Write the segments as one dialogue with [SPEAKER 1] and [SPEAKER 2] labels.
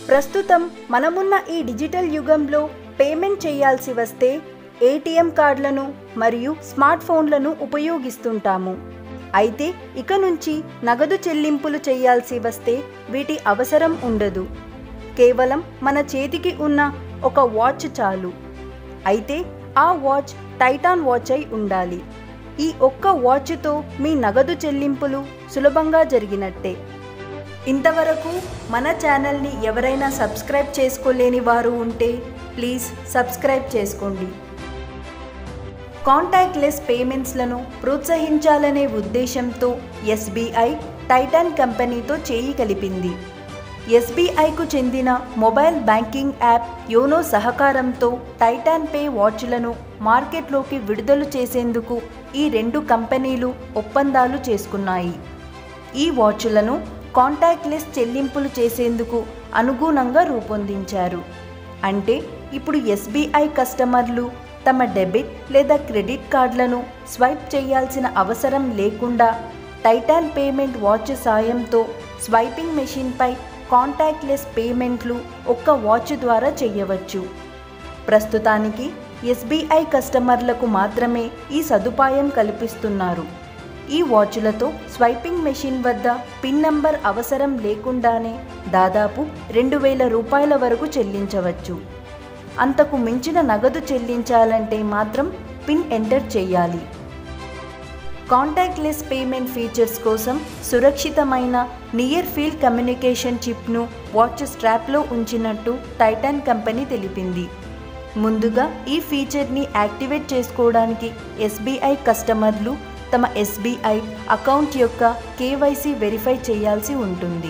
[SPEAKER 1] ప్రస్తుతం మనమున్న ఈ డిజిటల్ యుగంలో పేమెంట్ చేయాల్సి వస్తే ఏటీఎం కార్డులను మరియు స్మార్ట్ ఫోన్లను ఉపయోగిస్తుంటాము అయితే ఇక నుంచి నగదు చెల్లింపులు చేయాల్సి వస్తే వీటి అవసరం ఉండదు కేవలం మన చేతికి ఉన్న ఒక వాచ్ చాలు అయితే ఆ వాచ్ టైటాన్ వాచ్ అయి ఉండాలి ఈ ఒక్క వాచ్తో మీ నగదు చెల్లింపులు సులభంగా జరిగినట్టే ఇంతవరకు మన ఛానల్ని ఎవరైనా సబ్స్క్రైబ్ చేసుకోలేని వారు ఉంటే ప్లీజ్ సబ్స్క్రైబ్ చేసుకోండి కాంటాక్ట్లెస్ పేమెంట్స్లను ప్రోత్సహించాలనే ఉద్దేశంతో ఎస్బీఐ టైటాన్ కంపెనీతో చేయి కలిపింది ఎస్బీఐకు చెందిన మొబైల్ బ్యాంకింగ్ యాప్ యోనో సహకారంతో టైటాన్ పే వాచ్లను మార్కెట్లోకి విడుదల చేసేందుకు ఈ రెండు కంపెనీలు ఒప్పందాలు చేసుకున్నాయి ఈ వాచ్లను కాంటాక్ట్లెస్ చెల్లింపులు చేసేందుకు అనుగుణంగా రూపొందించారు అంటే ఇప్పుడు ఎస్బీఐ కస్టమర్లు తమ డెబిట్ లేదా క్రెడిట్ కార్డులను స్వైప్ చేయాల్సిన అవసరం లేకుండా టైటాన్ పేమెంట్ వాచ్ సాయంతో స్వైపింగ్ మెషిన్పై కాంటాక్ట్లెస్ పేమెంట్లు ఒక్క వాచ్ ద్వారా చేయవచ్చు ప్రస్తుతానికి ఎస్బీఐ కస్టమర్లకు మాత్రమే ఈ సదుపాయం కల్పిస్తున్నారు ఈ వాచ్లతో స్వైపింగ్ మెషిన్ వద్ద పిన్ నంబర్ అవసరం లేకుండానే దాదాపు రెండు వేల రూపాయల వరకు చెల్లించవచ్చు అంతకు మించిన నగదు చెల్లించాలంటే మాత్రం పిన్ ఎంటర్ చేయాలి కాంటాక్ట్లెస్ పేమెంట్ ఫీచర్స్ కోసం సురక్షితమైన నియర్ ఫీల్డ్ కమ్యూనికేషన్ చిప్ను వాచ్ స్ట్రాప్లో ఉంచినట్టు టైటాన్ కంపెనీ తెలిపింది ముందుగా ఈ ఫీచర్ని యాక్టివేట్ చేసుకోవడానికి ఎస్బీఐ కస్టమర్లు తమ ఎస్బీఐ అకౌంట్ యొక్క కేవైసీ వెరిఫై చేయాల్సి ఉంటుంది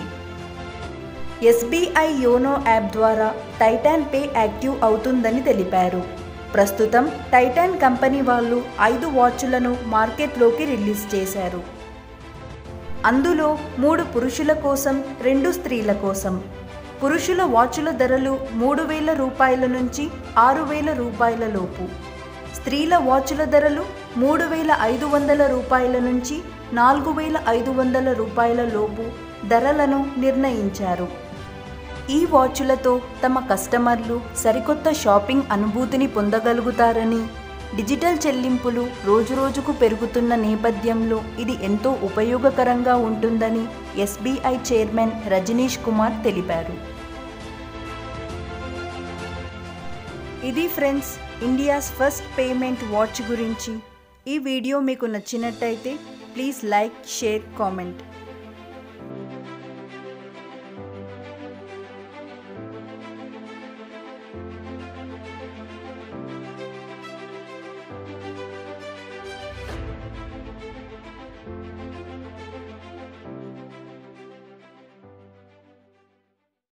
[SPEAKER 1] ఎస్బీఐ యోనో యాప్ ద్వారా టైటాన్ పే యాక్టివ్ అవుతుందని తెలిపారు ప్రస్తుతం టైటాన్ కంపెనీ వాళ్ళు ఐదు వాచ్లను మార్కెట్లోకి రిలీజ్ చేశారు అందులో మూడు పురుషుల కోసం రెండు స్త్రీల కోసం పురుషుల వాచ్ల ధరలు మూడు వేల రూపాయల నుంచి ఆరు వేల రూపాయల లోపు స్త్రీల వాచ్ల ధరలు మూడు వేల ఐదు వందల రూపాయల నుంచి నాలుగు వేల ఐదు వందల రూపాయల లోపు ధరలను నిర్ణయించారు ఈ వాచ్లతో తమ కస్టమర్లు సరికొత్త షాపింగ్ అనుభూతిని పొందగలుగుతారని డిజిటల్ చెల్లింపులు రోజురోజుకు పెరుగుతున్న నేపథ్యంలో ఇది ఎంతో ఉపయోగకరంగా ఉంటుందని ఎస్బీఐ చైర్మన్ రజనీష్ కుమార్ తెలిపారు ఇది friends India's first payment watch గురించి ఈ వీడియో మీకు నచ్చినట్టయితే ప్లీజ్ లైక్ షేర్ కామెంట్